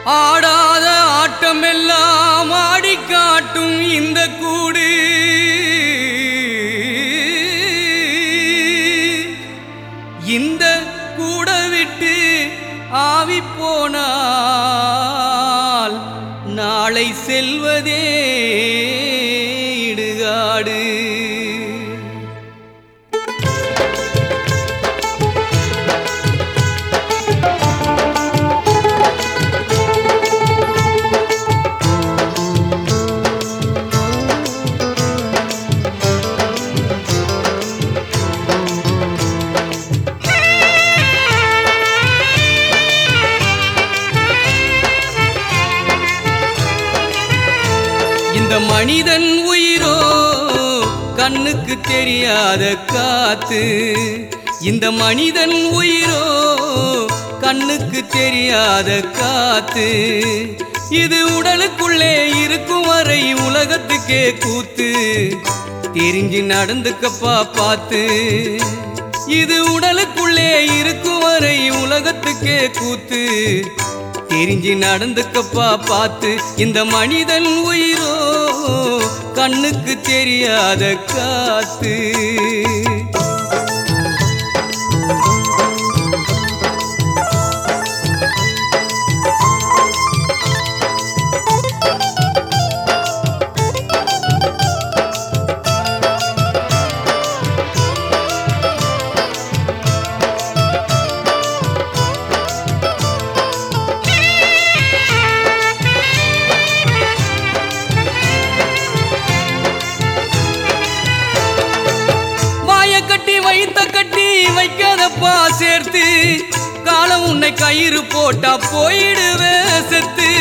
ஆடாத ஆட்டமெல்லாம் ஆடி காட்டும் இந்த கூடு இந்த கூட விட்டு ஆவி போனால் நாளை செல்வதே இடுகாடு இந்த மனிதன் உயிரோ கண்ணுக்கு தெரியாத காத்து இந்த மனிதன் உயிரோ கண்ணுக்கு தெரியாத காத்து இது உடலுக்குள்ளே இருக்கும் வரை உலகத்துக்கே கூத்து தெரிஞ்சு நடந்துக்கப்பா பார்த்து இது உடலுக்குள்ளே இருக்கும் வரை உலகத்துக்கே கூத்து தெரிஞ்சு நடந்துக்கப்பா பார்த்து இந்த மனிதன் உயிரோ கண்ணுக்கு தெரியாத காத்து வாய கட்டி வைத்த கட்டி வைக்காதப்பா சேர்த்து காலம் உன்னை கயிறு போட்டா போயிடுவே செத்து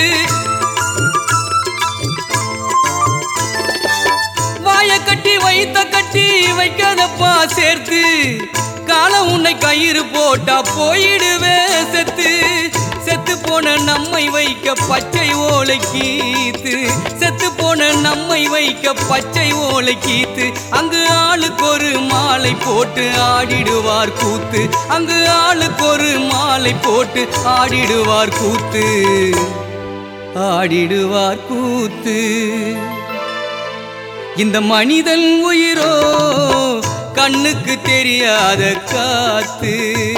வாய கட்டி வைத்த கட்டி வைக்காதப்பா சேர்த்து காலம் உன்னை கயிறு போட்டா போயிடுவே செத்து செத்து போன நம்மை வைக்க பச்சை ஓலை கீத்து செத்து போன நம்மை வைக்க பச்சை ஓலை கீத்து அங்கு ஆளுக்கு ஒரு மாலை போட்டு ஆடிடுவார் கூத்து அங்கு ஆளுக்கு ஒரு மாலை போட்டு ஆடிடுவார் கூத்து ஆடிடுவார் கூத்து இந்த மனிதன் உயிரோ கண்ணுக்கு தெரியாத காத்து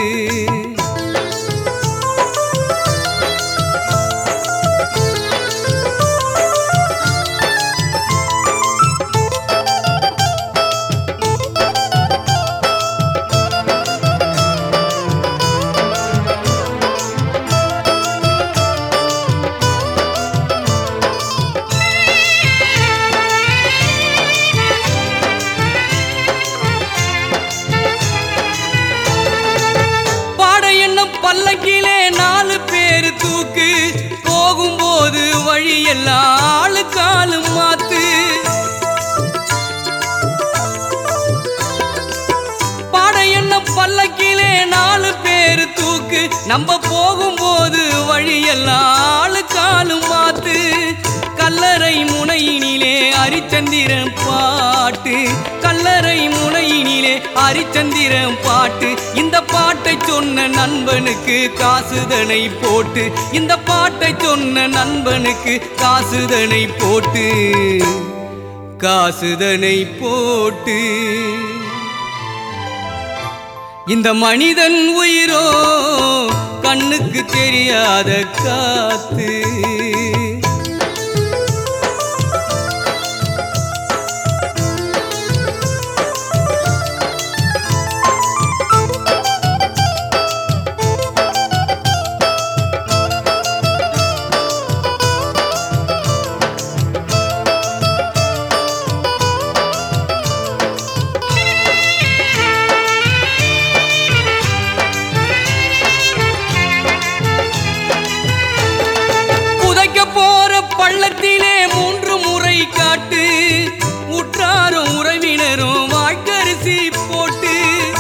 பாட எண்ணம் பல்லக்கிலே நாலு பேரு தூக்கு போகும்போது வழியெல்லாம் ஆளு காலு மாத்து பாட எண்ணம் பல்லக்கிலே நாலு பேரு தூக்கு நம்ம போகும்போது வழியெல்லாம் ஆளு காலு மாத்து கல்லறை முனையினிலே அரிச்சந்திரன் பாட்டு கல்லறை முனையினிலே அரிச்சந்திரன் பாட்டு இந்த பாட்டை சொன்ன நண்பனுக்கு காசுதனை போட்டு இந்த பாட்டை சொன்ன நண்பனுக்கு காசுதனை போட்டு காசுதனை போட்டு இந்த மனிதன் உயிரோ கண்ணுக்கு தெரியாத காத்து புதைக்க போற பள்ளத்திலே மூன்று முறை காட்டு உற்றாரும் உறவினரும் வாய்க்கரிசி போட்டு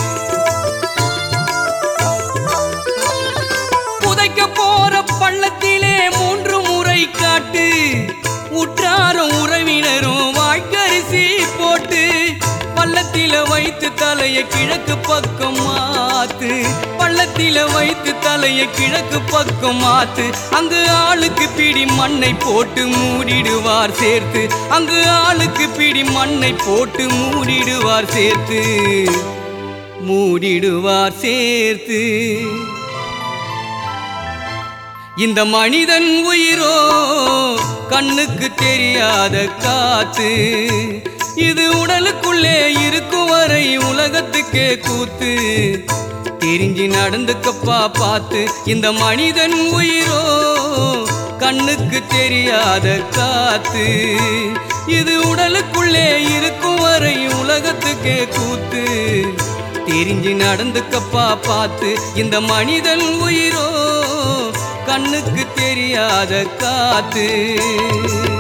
புதைக்க போற பள்ளத்திலே மூன்று முறை காட்டு உற்றாரும் உறவினரும் வாய்க்கரிசி போட்டு பள்ளத்தில வைத்து தலைய கிழக்கு பக்கம் மாத்து பள்ள பள்ளத்தில வைத்து தலைய கிழக்கு பக்கம் மாத்து அங்கு ஆளுக்கு பிடி மண்ணை போட்டு மூடிடுவார் சேர்த்து அங்கு ஆளுக்கு பிடி மண்ணை போட்டு மூடிடுவார் சேர்த்து மூடிடுவார் சேர்த்து இந்த மனிதன் உயிரோ கண்ணுக்கு தெரியாத காத்து இது உடலுக்குள்ளே இருக்கும் வரை உலகத்துக்கே கூத்து தெரிஞ்சு நடந்துக்கப்பா பார்த்து இந்த மனிதன் உயிரோ கண்ணுக்கு தெரியாத காத்து இது உடலுக்குள்ளே இருக்கும் வரை உலகத்துக்கே கூத்து தெரிஞ்சு நடந்துக்கப்பா பார்த்து இந்த மனிதன் உயிரோ கண்ணுக்கு தெரியாத காத்து